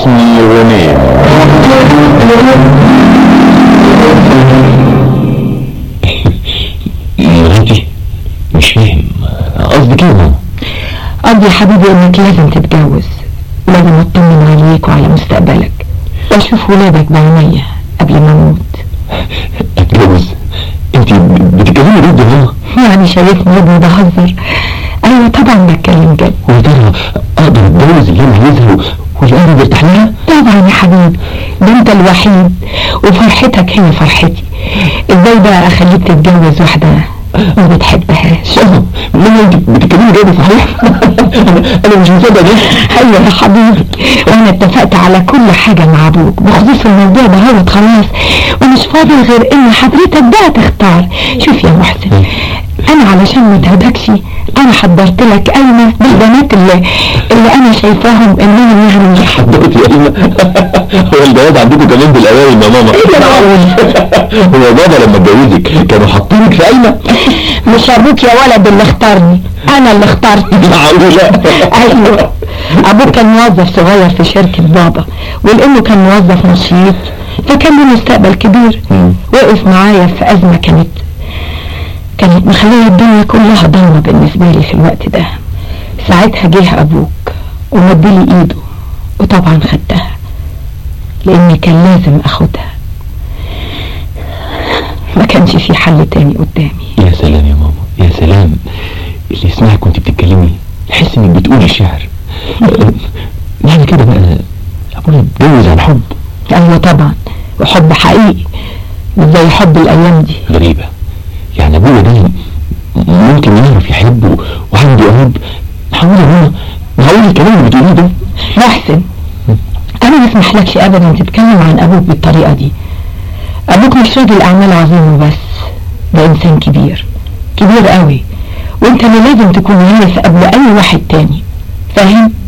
اسمي غنيم مراتي مش فاهم قصدك ايه يا ماما قصدي يا حبيبي انك لازم تتجوز ولازم اطمن عليك وعلى مستقبلك واشوف ولادك بعينيا قبل ما اموت اتجوز انت بتتكلمي جد يا ماما يعني شايفني يا ابني بهزر ايوه طبعا بتكلم جد ويا ترى اقدر اتجوز اللي انا عايزها واللي انا برتاح لها طبعا يا حبيبي ده انت الوحيد وفرحتك هي فرحتي ازاي بقى اخليك تتجوز واحدة ما بتحبهاش ماما ماما انت بتتكلمي جد صحيح انا مش مصدق ده ايوه يا حبيبي وانا اتفقت على كل حاجة مع ابوك بخصوص الموضوع ده هو خلاص ومش فاضل غير ان حضرتك بقى تختار شوف يا محسن انا علشان ما تعبكش انا حضرت لك قايمة بالبنات اللي, اللي انا شايفاهم انهم يعني حضرتك يا ايمة هو الجواز عندكم كمان بالاوائل يا ماما إيه ده معقول؟ هو بابا لما اتجوزك كانوا حاطينك في ايمة مش ابوك يا ولد اللي اختارني انا اللي اخترت معقولة ايوه ابوك كان موظف صغير في شركة بابا والامه كان موظف نشيط فكان له مستقبل كبير مم. وقف معايا في ازمة كانت كانت مخلية الدنيا كلها ضلمة بالنسبة لي في الوقت ده ساعتها جه ابوك ومدلي ايده وطبعا خدتها لاني كان لازم اخدها ما كانش في حل تاني قدامي يا سلام يا ماما يا سلام اللي يسمعك وانت بتتكلمي يحس انك بتقولي الشعر يعني كده بقى ابونا اتجوز عن حب ايوه طبعا وحب حقيقي مش زي حب الايام دي غريبة يعني ابويا ده ممكن يعرف يحب و- وعنده قلب معقول يا ماما معقول الكلام اللي بتقوليه ده محسن انا ما اسمحلكش ابدا تتكلم عن ابوك بالطريقه دي ابوك مش راجل اعمال عظيم وبس ده انسان كبير كبير قوي وانت اللي لازم تكون عارف قبل اي واحد تاني فاهم